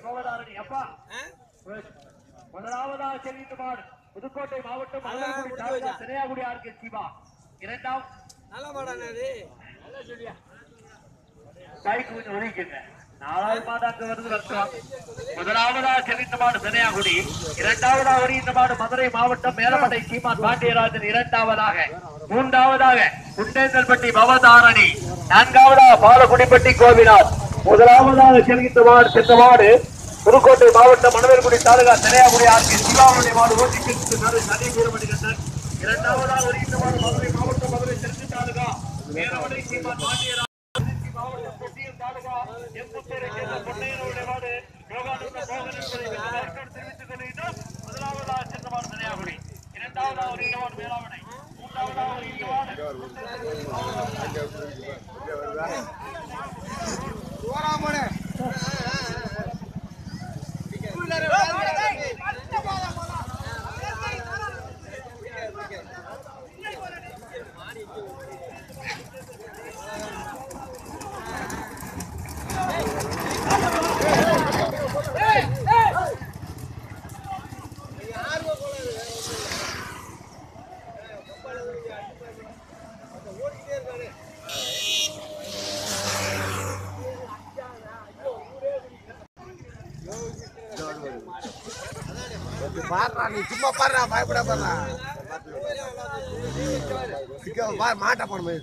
பவதாரணி அப்பா முதலாவதாக செல்கின்ற மாடு புதுக்கோட்டை மாவட்டம் மலர்குடி தாலுகா சினையாகுடி ஆர்கே சிவா இரண்டாம் நல்ல மாடாண்ணே அது நல்லா சொல்லியா தாய்க்கு கொஞ்சம் ஒதுக்கிங்க நாலாவது மாடு அங்க வருது ரத்தம் முதலாவதாக செல்கின்ற மாடு சினையாகுடி இரண்டாவதாக வருகின்ற மாடு மதுரை மாவட்டம் மேலமடை சீமான் பாண்டியராஜன் இரண்டாவதாக மூன்றாவதாக குண்டேந்தல்பட்டி பவதாரணி நான்காவதாக பாலக்குடிப்பட்டி கோவிநாத் முதலாவதாக செல்கின்ற மாடு சென்ற மாடு புதுக்கோட்டை மாவட்டம் மணவேல்குடி தாலுகா திரையாகுடி ஆர்கே சிவாவுடைய மாடு ஓட்டிக்கு நதி வீரமணி கண்ணன் இரண்டாவதாக வருகின்ற மாடு மதுரை மாவட்டம் மதுரை தெற்கு தாலுகா மேலமடை சீமான் பாண்டியராஜன் திருச்சி மாவட்டம் கொட்டியம் தாலுகா எம்புத்தூரை சேர்ந்த பொன்னையனுடைய மாடு யோகானந்த மோகன் என்பதை வெற்றியாளர்கள் தெரிவித்துக் கொள்கின்றோம் முதலாவதாக சென்ற மாடு திரையாகுடி இரண்டாவதாக வருகின்ற மாடு மேலாவணை மூன்றாவதாக வருகின்ற மாடு பாடுறா நீ சும்மா பாடுறா பயப்பட பாடுறா சிக்க பாரு மாட்ட போன